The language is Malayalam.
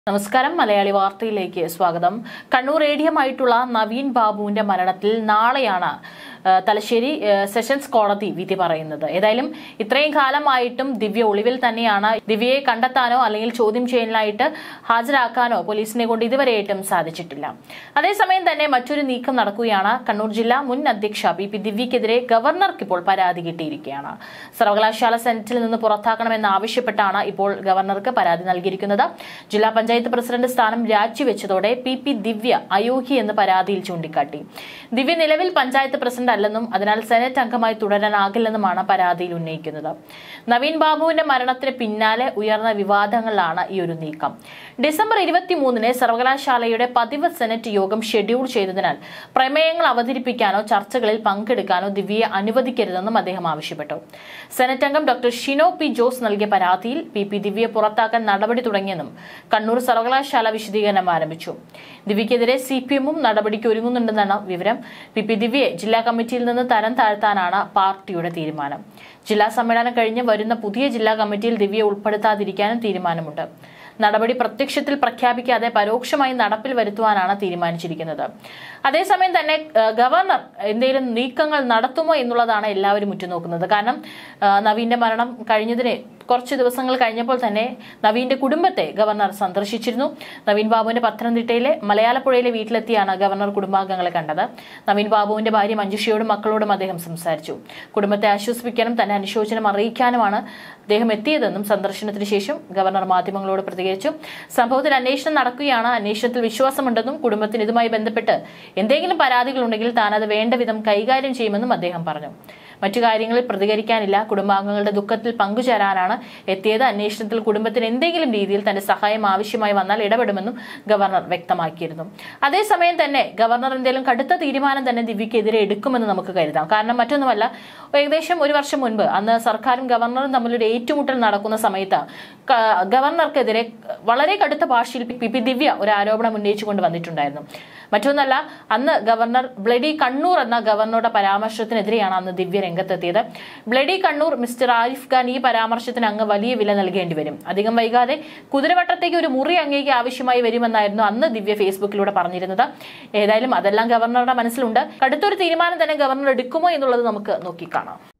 നമസ്കാരം മലയാളി വാർത്തയിലേക്ക് സ്വാഗതം കണ്ണൂർ ഏഡിയമായിട്ടുള്ള നവീൻ ബാബുവിന്റെ മരണത്തിൽ നാളെയാണ് ആ, തലശ്ശേരി ആ, സെഷൻസ് കോടതി വിധി പറയുന്നത് ഏതായാലും ഇത്രയും കാലമായിട്ടും ദിവ്യ ഒളിവിൽ തന്നെയാണ് ദിവ്യയെ കണ്ടെത്താനോ അല്ലെങ്കിൽ ചോദ്യം ചെയ്യലിനായിട്ട് ഹാജരാക്കാനോ പോലീസിനെ കൊണ്ട് ഇതുവരെയായിട്ടും സാധിച്ചിട്ടില്ല അതേസമയം തന്നെ മറ്റൊരു നീക്കം നടക്കുകയാണ് കണ്ണൂർ ജില്ലാ മുൻ അധ്യക്ഷ പി പി ദിവ്യക്കെതിരെ ഗവർണർക്ക് ഇപ്പോൾ പരാതി കിട്ടിയിരിക്കുകയാണ് സർവകലാശാല സെനറ്റിൽ നിന്ന് പുറത്താക്കണമെന്ന് ആവശ്യപ്പെട്ടാണ് ഇപ്പോൾ ഗവർണർക്ക് പരാതി നൽകിയിരിക്കുന്നത് ജില്ലാ പഞ്ചായത്ത് പ്രസിഡന്റ് സ്ഥാനം രാജിവെച്ചതോടെ പി പി ദിവ്യ അയോഗ്യ എന്ന് പരാതിയിൽ ചൂണ്ടിക്കാട്ടി ദിവ്യ നിലവിൽ പഞ്ചായത്ത് പ്രസിഡന്റ് അല്ലെന്നും അതിനാൽ സെനറ്റ് അംഗമായി തുടരാനാകില്ലെന്നുമാണ് പരാതിയിൽ ഉന്നയിക്കുന്നത് നവീൻ ബാബുവിന്റെ മരണത്തിന് പിന്നാലെ ഉയർന്ന വിവാദങ്ങളിലാണ് ഈ ഒരു നീക്കം ഡിസംബർ ഇരുപത്തിമൂന്നിന് സർവകലാശാലയുടെ പതിവ് സെനറ്റ് യോഗം ഷെഡ്യൂൾ ചെയ്തതിനാൽ പ്രമേയങ്ങൾ അവതരിപ്പിക്കാനോ ചർച്ചകളിൽ പങ്കെടുക്കാനോ ദിവ്യയെ അനുവദിക്കരുതെന്നും അദ്ദേഹം ആവശ്യപ്പെട്ടു സെനറ്റ് അംഗം ഡോക്ടർ ഷിനോ പി ജോസ് നൽകിയ പരാതിയിൽ പി പി ദിവ്യയെ പുറത്താക്കാൻ നടപടി തുടങ്ങിയെന്നും കണ്ണൂർ സർവകലാശാല വിശദീകരണം ആരംഭിച്ചു ദിവ്യക്കെതിരെ സി പി എമ്മും നടപടിക്ക് ഒരുങ്ങുന്നുണ്ടെന്നാണ് വിവരം പി പി ദിവ്യയെ ജില്ലാ കമ്മിറ്റിയിൽ നിന്ന് തരം താഴ്ത്താനാണ് പാർട്ടിയുടെ തീരുമാനം ജില്ലാ സമ്മേളനം കഴിഞ്ഞ് വരുന്ന പുതിയ ജില്ലാ കമ്മിറ്റിയിൽ ദിവ്യയെ ഉൾപ്പെടുത്താതിരിക്കാനും തീരുമാനമുണ്ട് നടപടി പ്രത്യക്ഷത്തിൽ പ്രഖ്യാപിക്കാതെ പരോക്ഷമായി നടപ്പിൽ വരുത്തുവാനാണ് തീരുമാനിച്ചിരിക്കുന്നത് അതേസമയം തന്നെ ഏഹ്, ഗവർണർ എന്തെങ്കിലും നീക്കങ്ങൾ നടത്തുമോ എന്നുള്ളതാണ് എല്ലാവരും ഉറ്റുനോക്കുന്നത് കാരണം ഏഹ്, നവീന്റെ മരണം കഴിഞ്ഞതിന് കുറച്ച് ദിവസങ്ങൾ കഴിഞ്ഞപ്പോൾ തന്നെ നവീന്റെ കുടുംബത്തെ ഗവർണർ സന്ദർശിച്ചിരുന്നു നവീൻ ബാബുവിന്റെ പത്തനംതിട്ടയിലെ മലയാളപ്പുഴയിലെ വീട്ടിലെത്തിയാണ് ഗവർണർ കുടുംബാംഗങ്ങളെ കണ്ടത് നവീൻ ബാബുവിന്റെ ഭാര്യ മഞ്ജുഷയോടും മക്കളോടും അദ്ദേഹം സംസാരിച്ചു കുടുംബത്തെ ആശ്വസിപ്പിക്കാനും തന്നെ അനുശോചനം അറിയിക്കാനുമാണ് അദ്ദേഹം എത്തിയതെന്നും സന്ദർശനത്തിന് ശേഷം ഗവർണർ മാധ്യമങ്ങളോട് പ്രതികരിച്ചു സംഭവത്തിൽ അന്വേഷണം നടക്കുകയാണ് അന്വേഷണത്തിൽ വിശ്വാസമുണ്ടെന്നും കുടുംബത്തിന് ഇതുമായി ബന്ധപ്പെട്ട് എന്തെങ്കിലും പരാതികളുണ്ടെങ്കിൽ താൻ അത് വേണ്ട വിധം കൈകാര്യം ചെയ്യുമെന്നും അദ്ദേഹം പറഞ്ഞു മറ്റു കാര്യങ്ങളിൽ പ്രതികരിക്കാനില്ല കുടുംബാംഗങ്ങളുടെ ദുഃഖത്തിൽ പങ്കുചേരാനാണ് എത്തിയത് അന്വേഷണത്തിൽ കുടുംബത്തിന് എന്തെങ്കിലും രീതിയിൽ തന്റെ സഹായം ആവശ്യമായി വന്നാൽ ഇടപെടുമെന്നും ഗവർണർ വ്യക്തമാക്കിയിരുന്നു അതേസമയം തന്നെ ഗവർണർ എന്തെങ്കിലും കടുത്ത തീരുമാനം തന്നെ ദിവ്യക്കെതിരെ എടുക്കുമെന്ന് നമുക്ക് കരുതാം കാരണം മറ്റൊന്നുമല്ല ഏകദേശം ഒരു വർഷം മുൻപ് അന്ന് സർക്കാരും ഗവർണറും തമ്മിലൊരു ഏറ്റുമുട്ടൽ നടക്കുന്ന സമയത്ത് ക- ഗവർണർക്കെതിരെ വളരെ കടുത്ത ഭാഷയിൽ പി പി ദിവ്യ ഒരു ആരോപണം ഉന്നയിച്ചുകൊണ്ട് വന്നിട്ടുണ്ടായിരുന്നു മറ്റൊന്നല്ല അന്ന് ഗവർണർ ബ്ലഡി കണ്ണൂർ എന്ന ഗവർണറുടെ പരാമർശത്തിനെതിരെയാണ് അന്ന് ദിവ്യ രംഗത്തെത്തിയത് ബ്ലഡി കണ്ണൂർ മിസ്റ്റർ ആരിഫ് ഖാൻ ഈ പരാമർശത്തിന് അങ്ങ് വലിയ വില നൽകേണ്ടി വരും അധികം വൈകാതെ കുതിരവട്ടത്തേക്ക് ഒരു മുറി അങ്ങേക്ക് ആവശ്യമായി വരുമെന്നായിരുന്നു അന്ന് ദിവ്യ ഫേസ്ബുക്കിലൂടെ പറഞ്ഞിരുന്നത് ഏതായാലും അതെല്ലാം ഗവർണറുടെ മനസ്സിലുണ്ട് കടുത്തൊരു തീരുമാനം തന്നെ ഗവർണർ എടുക്കുമോ എന്നുള്ളത് നമുക്ക് നോക്കിക്കാണാം